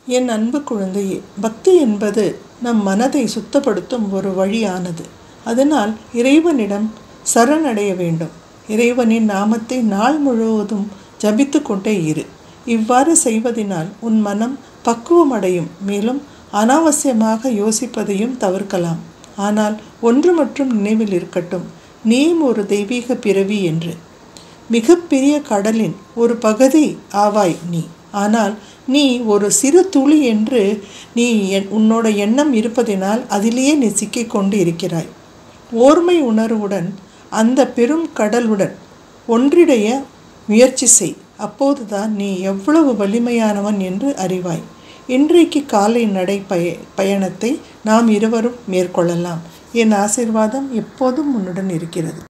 என் அன்பு குழந்தையே பக்தி என்பது நம் மனதை சுத்தப்படுத்தும் ஒரு வழியானது அதனால் இறைவனிடம் சரணடைய வேண்டும் இறைவனின் நாமத்தை நாள் முழுவதும் ஜபித்து கொண்டே இரு இவ்வாறு செய்வதனால் உன் மனம் பக்குவமடையும் மேலும் அனாவசியமாக யோசிப்பதையும் தவிர்க்கலாம் ஆனால் ஒன்று மட்டும் நினைவில் இருக்கட்டும் நீயும் ஒரு தெய்வீக பிறவி என்று மிகப்பெரிய கடலின் ஒரு பகுதி ஆவாய் நீ ஆனால் நீ ஒரு சிறு துளி என்று நீ என்- உன்னோட எண்ணம் இருப்பதினால் அதிலேயே நீ சிக்கிக்கொண்டு இருக்கிறாய் ஓர்மை உணர்வுடன் அந்த பெரும் கடலுடன் ஒன்றிடைய முயற்சி செய் அப்போதுதான் நீ எவ்வளவு வலிமையானவன் என்று அறிவாய் இன்றைக்கு காலை நடை பய பயணத்தை நாம் இருவரும் மேற்கொள்ளலாம் என் ஆசீர்வாதம் எப்போதும் உன்னுடன் இருக்கிறது